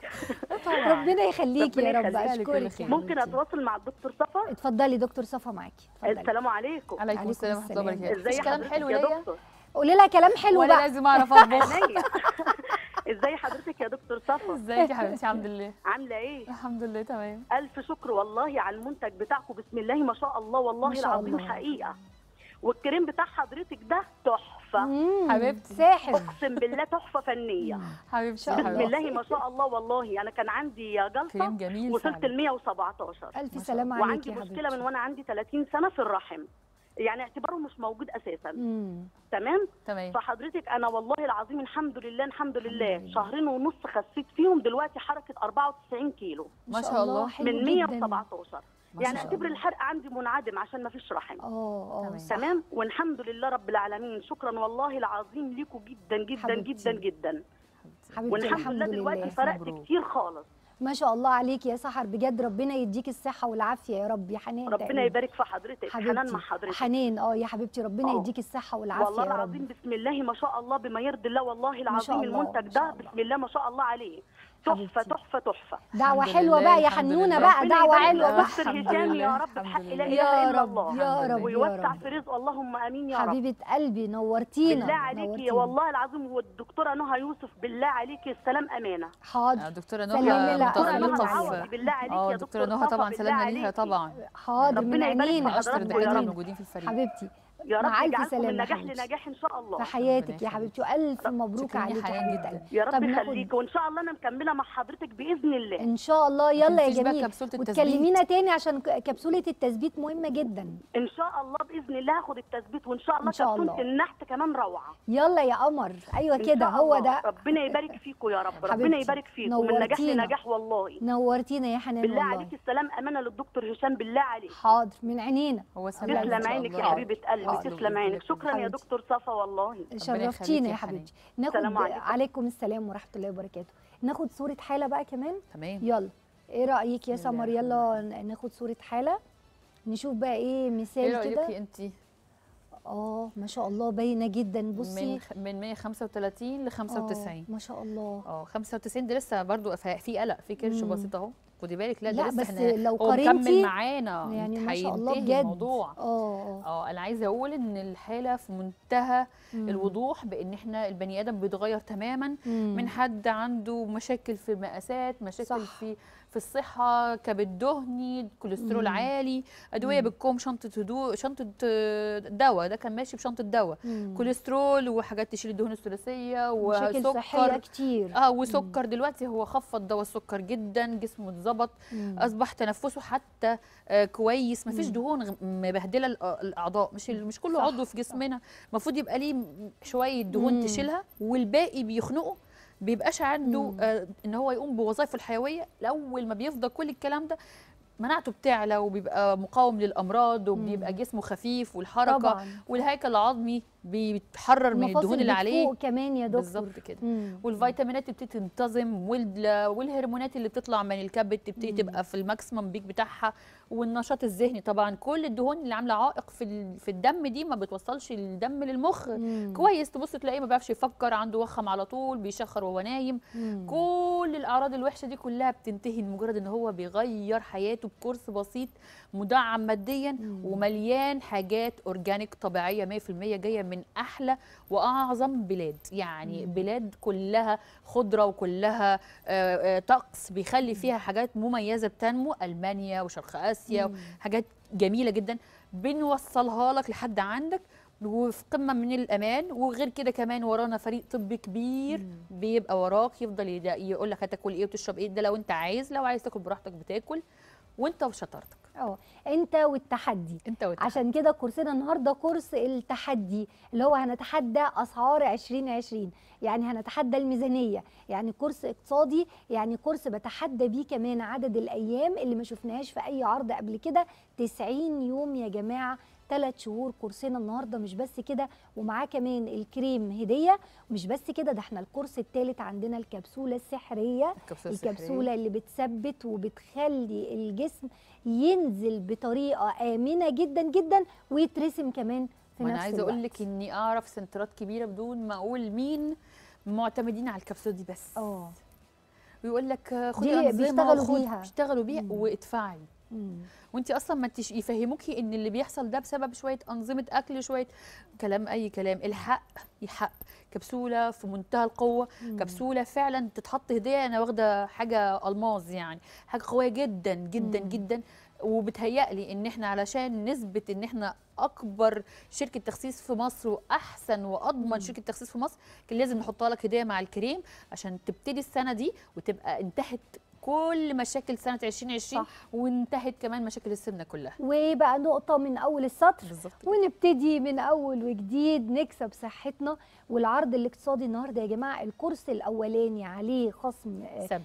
ربنا يخليكي يا ربنا رب يخليكي. كل اشكرك خير. يا ممكن حبيبتي. اتواصل مع الدكتور صفا اتفضلي دكتور صفا معاكي اتفضلي السلام عليكم عليكم عليكم السلام ورحمه الله السلام. وبركاته ازاي مش كلام حضرتك حلو يا ليا دكتور قولي لها كلام حلو ولا بقى لازم اعرف اطبخ عينيا. ازاي حضرتك يا دكتور صفا ازيك يا حبيبتي الحمد لله عامله ايه الحمد لله تمام الف شكر والله على المنتج بتاعكم بسم الله ما شاء الله والله ما شاء العظيم الله. حقيقه والكريم بتاع حضرتك ده تحفه مم، حبيبتي. ساحر اقسم بالله تحفه فنيه حبيبتي شاء يا بسم حبيبتي. الله ما شاء الله والله انا كان عندي كريم جلطه جميل وصلت فعلا ل 117 الف شاء سلام عليك وعندي يا مشكله حبيبتي من وانا عندي 30 سنه في الرحم يعني اعتباره مش موجود اساسا مم. تمام تمام فحضرتك انا والله العظيم الحمد لله الحمد لله لله. شهرين ونص خسيت فيهم دلوقتي حركه 94 كيلو ما شاء الله حلو من جداً. 117 ما يعني شاء اعتبر الله. الحرق عندي منعدم عشان ما فيش رحم اه اه تمام. صح. تمام والحمد لله رب العالمين شكرا والله العظيم ليكم جدا جدا حبيبتي. جدا جدا حبيبتي والحمد الحمد لله دلوقتي لله فرقت مبروك. كتير خالص ما شاء الله عليك يا سحر بجد ربنا يديك الصحه والعافيه يا رب يا حنان ربنا تقريبا. يبارك في حضرتك حنان حبيبتي مع حضرتك حنان اه يا حبيبتي ربنا آه. يديك الصحه والعافيه والله يا العظيم رب بسم الله ما شاء الله بما يرضي الله والله ما شاء العظيم الله، المنتج ما شاء ده الله. بسم الله ما شاء الله عليه تحفه حبيبتي. تحفه تحفه دعوه الحمد حلوه لله، بقى يا الحمد حنونه لله. بقى ربنا دعوه يبارك حلوه في بقى دكتور الحمد هشام لله، يا رب الحمد بحق لا لله. يا اله الا رب، الله يا الحمد رب، لله. يا ويوسع رب. في رزقه اللهم امين يا رب حبيبه قلبي نورتينا بالله عليكي نورتينا. والله العظيم والدكتوره نهى يوسف بالله عليكي السلام امانه آه، حاضر دكتوره سلمي نهى لها. دكتوره سلمي نهى عليها. متألقة عوضي في بالله عليكي اه يا دكتوره دكتور نهى صفا طبعا بالله سلامنا ليها عليكي. طبعا حاضر من ربنا يبارك في عينينا اشطر حضراتكم الدكاتره يا رب. الموجودين في الفريق حبيبتي يا رب مع ألف يجعلكم سلامة من نجاح حبيبتي. لنجاح ان شاء الله في حياتك يا يخليك. حبيبتي والف مبروك شكرا يا عليك يا حنان حبيبه جدا. قلبي يا رب طب ناخد- يخليك وان شاء الله انا مكمله مع حضرتك باذن الله ان شاء الله يلا يا تنسيش بقى جميل كبسولة التثبيت. وتكلمينا تاني عشان ك- كبسوله التثبيت مهمه جدا ان شاء الله باذن الله هاخد التثبيت وان شاء الله إن شاء كبسوله الله. النحت كمان روعه يلا يا قمر ايوه إن كده شاء هو الله. ده ربنا يبارك فيكم يا رب ربنا حبيبتي، يبارك فيكم من نجاح نورتينا. لنجاح والله نورتينا يا حنان بالله والله عليك السلام امانه للدكتور هشام بالله عليك حاضر من عينينا هو سلام إن تسلم شاء عينك الله. يا حبيبه حاضر. قلبي تسلم عينك شكرا يا حبيبتي. دكتور صفا والله شرفتينا يخليكي يا يا حبيبتي ناخد السلام عليكم. عليكم السلام ورحمه الله وبركاته ناخد صوره حاله بقى كمان تمام يلا ايه رايك يا بسم الله سمر يلا ن- ناخد صوره حاله نشوف بقى ايه ايه مثال رايك كده انت اه ما شاء الله باينه جدا بصي من خ- من 135 ل آه، 95 ما شاء الله اه 95 ده لسه برضو ف- في قلق في كرش مم. بسيط اهو خدي بالك لا ده لا لسه بس احنا لو هو مكمل قارنتي معانا يعني انت ما شاء الله هينتهي بجد الموضوع اه اه اه انا عايزه اقول ان الحاله في منتهى مم. الوضوح بان احنا البني ادم بيتغير تماما مم. من حد عنده مشاكل في المقاسات مشاكل صح. في في الصحه كبد دهني كوليسترول مم. عالي ادويه مم. بتكون شنطه هدوء شنطه آه، دواء ده كان ماشي بشنطه دواء مم. كوليسترول وحاجات تشيل الدهون الثلاثيه مشاكل صحيه وسكر كتير اه وسكر دلوقتي هو خفض دواء السكر جدا جسمه اتظبط مم. اصبح تنفسه حتى آه كويس مفيش مم. دهون غ- مبهدله الأ- الاعضاء مش ال- مش كل صح، عضو في صح. جسمنا المفروض يبقى ليه م- شويه دهون مم. تشيلها والباقي بيخنقه بيبقاش عنده مم. آه ان هو يقوم بوظائفه الحيويه اول ما بيفضى كل الكلام ده مناعته بتعلى وبيبقى مقاوم للامراض وبيبقى جسمه خفيف والحركه طبعا والهيكل العظمي بيتحرر من المفاصل الدهون اللي عليه بتفوق كمان يا دكتور بالظبط كده مم. والفيتامينات تبتدي تنتظم وال- والهرمونات اللي بتطلع من الكبد تبتدي مم. تبقى في الماكسيمم بيك بتاعها والنشاط الذهني طبعا كل الدهون اللي عامله عائق في ال- في الدم دي ما بتوصلش الدم للمخ مم. كويس تبص تلاقيه ما بيعرفش يفكر عنده وخم على طول بيشخر وهو نايم مم. كل الاعراض الوحشه دي كلها بتنتهي لمجرد ان هو بيغير حياته بكورس بسيط مدعم ماديا مم. ومليان حاجات اورجانيك طبيعيه 100% جايه من احلى واعظم بلاد يعني مم. بلاد كلها خضره وكلها آه، آه، طقس بيخلي فيها حاجات مميزه بتنمو المانيا وشرق اسيا مم. حاجات جميله جدا بنوصلها لك لحد عندك وفي قمه من الامان وغير كده كمان ورانا فريق طبي كبير مم. بيبقى وراك يفضل يقول لك هتاكل ايه وتشرب ايه ده لو انت عايز لو عايز تاكل براحتك بتاكل وانت وشطارتك اه انت والتحدي انت وانت عشان كده كورسنا النهارده كورس التحدي اللي هو هنتحدى اسعار 2020 يعني هنتحدى الميزانيه يعني كورس اقتصادي يعني كورس بتحدى بيه كمان عدد الايام اللي ما شفناهاش في اي عرض قبل كده 90 يوم يا جماعه ثلاث شهور كورسنا النهارده مش بس كده ومعاه كمان الكريم هديه ومش بس كده ده احنا الكورس الثالث عندنا الكبسوله السحريه الكبسوله السحرية. الكبسوله اللي بتثبت وبتخلي الجسم ينزل بطريقه امنه جدا جدا ويترسم كمان في ما نفس انا عايزه الوقت اقول لك اني اعرف سنترات كبيره بدون ما اقول مين معتمدين على الكبسوله دي بس اه ويقول لك آه، خدي دي أنظمة بيشتغلوا وخد- بيها. بيشتغلوا بيها مم. وادفعي مم. وانت اصلا ما تش... يفهموكي ان اللي بيحصل ده بسبب شويه انظمه اكل شويه كلام اي كلام الحق يحق كبسوله في منتهى القوه مم. كبسوله فعلا تتحط هديه انا واخده حاجه الماظ يعني حاجه قويه جدا جدا مم. جدا وبتهيألي ان احنا علشان نثبت ان احنا اكبر شركه تخسيس في مصر واحسن واضمن مم. شركه تخسيس في مصر كان لازم نحطها لك هديه مع الكريم عشان تبتدي السنه دي وتبقى انتهت كل مشاكل سنه 2020 صح. وانتهت كمان مشاكل السمنه كلها وبقى نقطه من اول السطر بالظبط كده. ونبتدي من اول وجديد نكسب صحتنا والعرض الاقتصادي النهارده يا جماعه الكورس الاولاني عليه خصم آه، 70%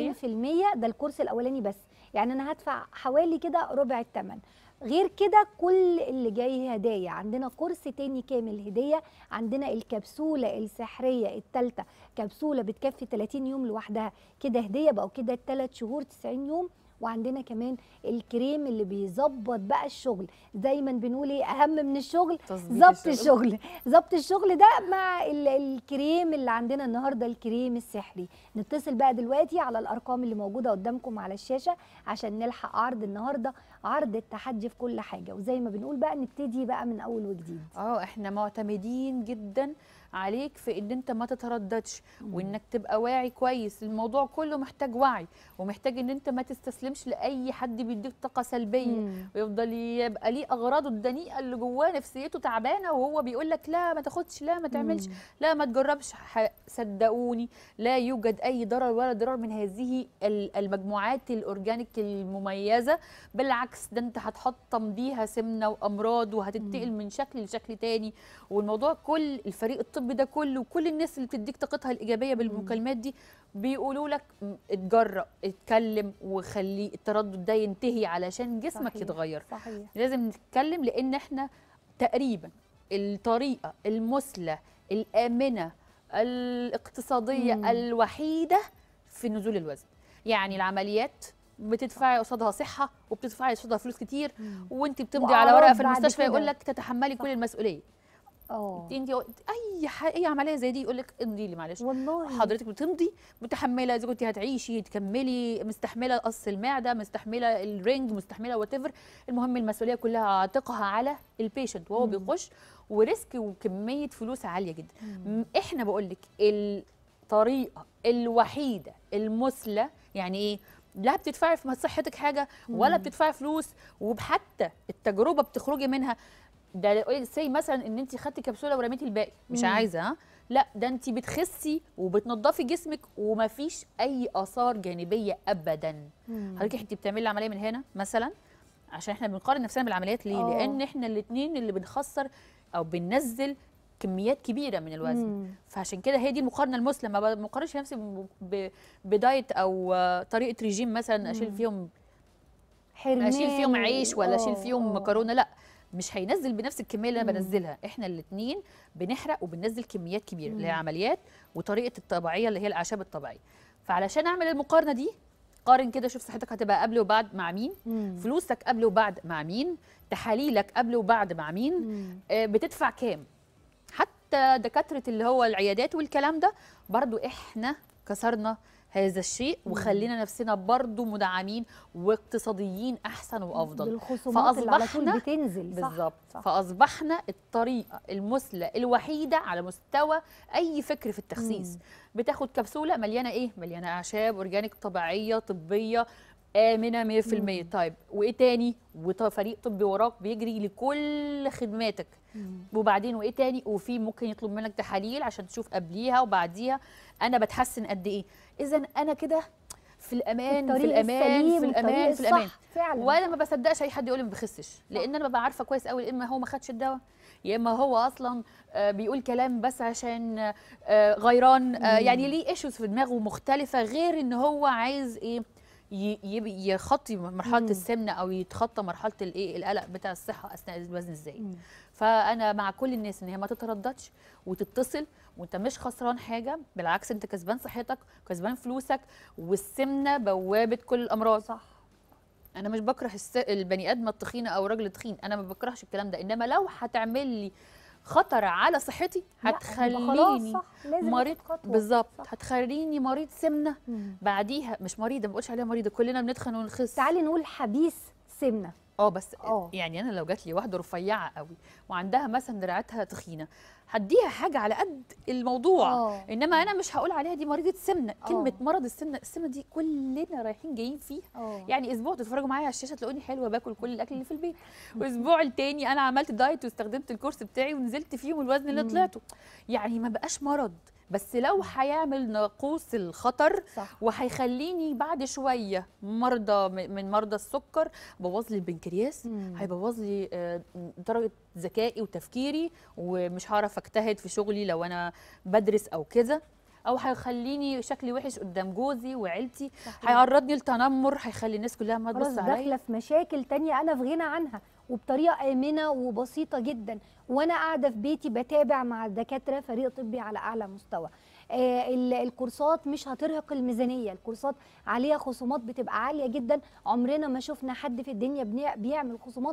70% ده الكورس الاولاني بس يعني انا هدفع حوالي كده ربع الثمن غير كده كل اللي جاي هدايا عندنا كورس تاني كامل هدية عندنا الكبسولة السحرية التالتة كبسولة بتكفي 30 يوم لوحدها كده هدية بقوا كده 3 شهور 90 يوم وعندنا كمان الكريم اللي بيظبط بقى الشغل دايما بنقول ايه اهم من الشغل تظبيط ظبط الشغل ظبط الشغل ده مع ال- الكريم اللي عندنا النهارده الكريم السحري نتصل بقى دلوقتي على الارقام اللي موجوده قدامكم على الشاشه عشان نلحق عرض النهارده عرض التحدي في كل حاجه وزي ما بنقول بقى نبتدي بقى من اول وجديد اه احنا معتمدين جدا عليك في ان انت ما تترددش وانك تبقى واعي كويس الموضوع كله محتاج وعي ومحتاج ان انت ما تستسلمش لاي حد بيديك طاقه سلبيه مم. ويفضل يبقى ليه اغراضه الدنيئه اللي جواه نفسيته تعبانه وهو بيقول لك لا ما تاخدش لا ما تعملش مم. لا ما تجربش ح- صدقوني لا يوجد اي ضرر ولا ضرر من هذه ال- المجموعات الاورجانيك المميزه بالعكس ده انت هتحطم بيها سمنه وامراض وهتنتقل من شكل لشكل تاني والموضوع كل الفريق الطبي ده كله وكل الناس اللي بتديك طاقتها الايجابيه بالمكالمات دي بيقولوا لك م- اتجرأ اتكلم وخلي التردد ده ينتهي علشان جسمك صحيح. يتغير صحيح لازم نتكلم لان احنا تقريبا الطريقه المثلى الامنه الاقتصاديه مم. الوحيده في نزول الوزن يعني العمليات بتدفعي قصادها صحه وبتدفعي قصادها فلوس كتير مم. وانت بتمضي على ورقه وأعراض في بعد المستشفى كده. يقول لك تتحملي كل صح. المسؤوليه اه انت اي ح... اي عمليه زي دي يقول لك امضي لي معلش والله حضرتك بتمضي متحمله اذا كنت هتعيشي تكملي مستحمله قص المعده مستحمله الرينج مستحمله وات المهم المسؤوليه كلها عاتقها على البيشنت وهو مم. بيخش وريسك وكميه فلوس عاليه جدا مم. م- احنا بقول لك الطريقه الوحيده المثلى يعني ايه لا بتدفعي في صحتك حاجه ولا مم. بتدفعي فلوس وحتى التجربه بتخرجي منها ده سي مثلا ان انت خدتي كبسوله ورميتي الباقي مش مم. عايزه ها لا ده انت بتخسي وبتنضفي جسمك ومفيش اي اثار جانبيه ابدا مم. حضرتك انت بتعملي العمليه من هنا مثلا عشان احنا بنقارن نفسنا بالعمليات ليه آه. لان احنا الاثنين اللي بنخسر او بننزل كميات كبيره من الوزن مم. فعشان كده هي دي المقارنه المثلى ما بقارنش نفسي ب- ب- بدايت او آه، طريقه ريجيم مثلا اشيل مم. فيهم حرمان اشيل فيهم عيش ولا آه، اشيل فيهم آه. مكرونه لا مش هينزل بنفس الكميه اللي انا مم. بنزلها احنا الاثنين بنحرق وبننزل كميات كبيره اللي هي مم. عمليات وطريقه الطبيعيه اللي هي الاعشاب الطبيعيه فعلشان اعمل المقارنه دي قارن كده شوف صحتك هتبقى قبل وبعد مع مين مم. فلوسك قبل وبعد مع مين تحاليلك قبل وبعد مع مين مم. آه، بتدفع كام حتى دكاتره اللي هو العيادات والكلام ده برضو احنا كسرنا هذا الشيء وخلينا نفسنا برضو مدعمين واقتصاديين احسن وافضل بالخصومات اللي على طول فأصبحنا- بتنزل صح، بالظبط صح. فاصبحنا الطريقه المثلى الوحيده على مستوى اي فكر في التخسيس مم. بتاخد كبسوله مليانه ايه مليانه اعشاب اورجانيك طبيعيه طبيه امنه 100% مم. طيب وايه تاني وفريق طبي وراك بيجري لكل خدماتك مم. وبعدين وايه تاني وفي ممكن يطلب منك تحاليل عشان تشوف قبليها وبعديها انا بتحسن قد ايه اذا انا كده في الامان في الطريق الامان السليم، في الامان الطريق في الامان الصح، فعلا وانا ما بصدقش اي حد يقول لي ما بخسش لان انا ببقى عارفه كويس قوي اما هو ما خدش الدواء يا اما هو اصلا آه، بيقول كلام بس عشان آه، غيران آه، مم. يعني ليه ايشوز في دماغه مختلفه غير ان هو عايز ايه ي- ي- يخطي مرحله مم. السمنه او يتخطى مرحله الايه القلق بتاع الصحه اثناء الوزن ازاي مم. فانا مع كل الناس ان هي ما تترددش وتتصل وانت مش خسران حاجه بالعكس انت كسبان صحتك كسبان فلوسك والسمنه بوابه كل الامراض صح انا مش بكره الس... البني ادم التخينه او الراجل التخين انا ما بكرهش الكلام ده انما لو هتعمل لي خطر على صحتي لا، يبقى خلاص هتخليني صح لازم مريض ناخد خطوة. بالظبط صح. هتخليني مريض سمنه مم. بعديها مش مريضه ما بقولش عليها مريضه كلنا بنتخن ونخس تعالي نقول حبيس سمنه اه بس اه. يعني انا لو جات لي واحده رفيعه قوي وعندها مثلا دراعاتها تخينه هديها حاجه على قد الموضوع اه. انما انا مش هقول عليها دي مريضه سمنه اه. كلمه مرض السمنه السمنه دي كلنا رايحين جايين فيها اه يعني اسبوع تتفرجوا معايا على الشاشه تلاقوني حلوه باكل كل الاكل اللي في البيت واسبوع التاني انا عملت دايت واستخدمت الكورس بتاعي ونزلت فيهم الوزن اللي مم. طلعته يعني ما بقاش مرض بس لو هيعمل ناقوس الخطر صح وهيخليني بعد شويه مرضى م- من مرضى السكر بوظ لي البنكرياس مم. هيبوظ لي آه، درجه ذكائي وتفكيري ومش هعرف اجتهد في شغلي لو انا بدرس او كده او هيخليني شكلي وحش قدام جوزي وعيلتي صحيح. هيعرضني لتنمر هيخلي الناس كلها ما خلاص تبص عليا داخله في مشاكل تانية انا في غنى عنها وبطريقه امنه وبسيطه جدا وانا قاعده في بيتي بتابع مع الدكاتره فريق طبي على اعلى مستوى آه ال- الكورسات مش هترهق الميزانيه الكورسات عليها خصومات بتبقى عاليه جدا عمرنا ما شفنا حد في الدنيا بنع- بيعمل خصومات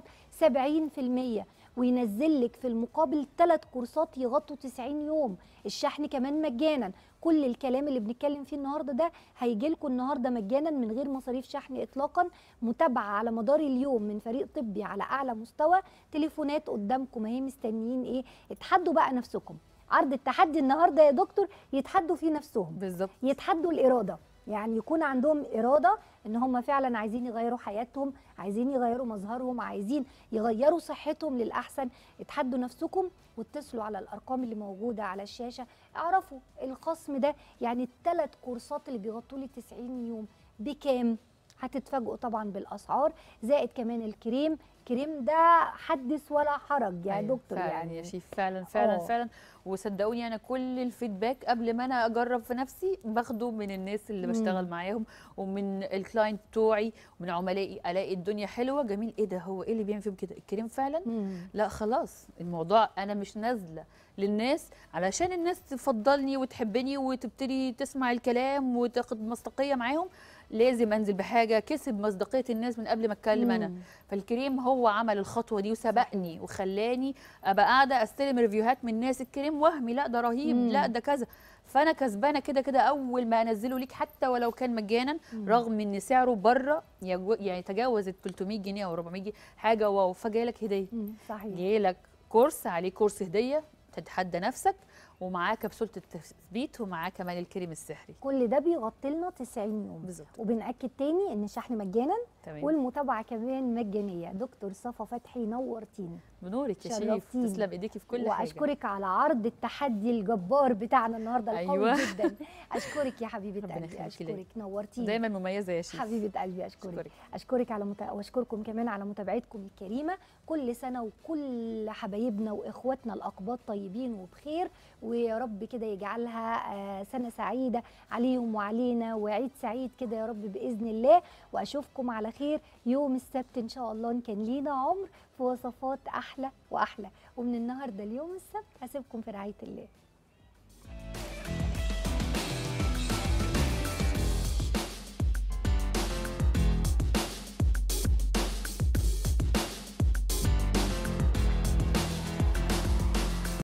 70% وينزل لك في المقابل ثلاث كورسات يغطوا 90 يوم الشحن كمان مجانا كل الكلام اللي بنتكلم فيه النهارده ده هيجي لكم النهارده مجانا من غير مصاريف شحن اطلاقا متابعه على مدار اليوم من فريق طبي على اعلى مستوى تليفونات قدامكم اهي مستنيين ايه اتحدوا بقى نفسكم عرض التحدي النهارده يا دكتور يتحدوا فيه نفسهم بالظبط يتحدوا الاراده يعني يكون عندهم اراده ان هم فعلا عايزين يغيروا حياتهم عايزين يغيروا مظهرهم عايزين يغيروا صحتهم للاحسن اتحدوا نفسكم واتصلوا على الارقام اللي موجوده على الشاشه اعرفوا الخصم ده يعني الثلاث كورسات اللي بيغطوا لي 90 يوم بكام هتتفاجئوا طبعا بالاسعار زائد كمان الكريم الكريم ده حدث ولا حرج يا أيوة، دكتور فعلا يعني يا شيف فعلا فعلا آه. فعلا وصدقوني انا كل الفيدباك قبل ما انا اجرب في نفسي باخده من الناس اللي مم. بشتغل معاهم ومن الكلاينت بتوعي ومن عملائي الاقي الدنيا حلوه جميل ايه ده هو ايه اللي بيعمل فيهم كده الكريم فعلا مم. لا خلاص الموضوع انا مش نازله للناس علشان الناس تفضلني وتحبني وتبتدي تسمع الكلام وتاخد مصداقيه معاهم لازم انزل بحاجه كسب مصداقيه الناس من قبل ما اتكلم انا مم. فالكريم هو عمل الخطوه دي وسبقني وخلاني ابقى قاعده استلم ريفيوهات من الناس الكريم وهمي لا ده رهيب مم. لا ده كذا فانا كسبانه كده كده اول ما انزله ليك حتى ولو كان مجانا مم. رغم ان سعره بره يجو- يعني تجاوز ال 300 جنيه او 400 جنيه حاجه واو فجايلك هديه مم. صحيح جايلك كورس عليه كورس هديه تتحدى نفسك ومعاه كبسوله التثبيت ومعاه كمان الكريم السحري كل ده بيغطي لنا 90 يوم بالظبط وبنأكد تاني ان الشحن مجانا تمام والمتابعه كمان مجانيه دكتور صفا فتحي نورتينا بنورك يا شريف شرفتيني. تسلم ايديكي في كل حاجه واشكرك على عرض التحدي الجبار بتاعنا النهارده القوي أيوة. جدا اشكرك يا حبيبه ربنا قلبي يخليكي ليا. اشكرك نورتينا دايما مميزه يا شيف حبيبه قلبي اشكرك أشكرك. اشكرك على مت... واشكركم كمان على متابعتكم الكريمه كل سنه وكل حبايبنا واخواتنا الاقباط طيبين وبخير ويا رب كده يجعلها آه، سنه سعيده عليهم وعلينا وعيد سعيد كده يا رب باذن الله واشوفكم على خير يوم السبت ان شاء الله ان كان لينا عمر في وصفات احلى واحلى ومن النهارده ليوم السبت هسيبكم في رعايه الله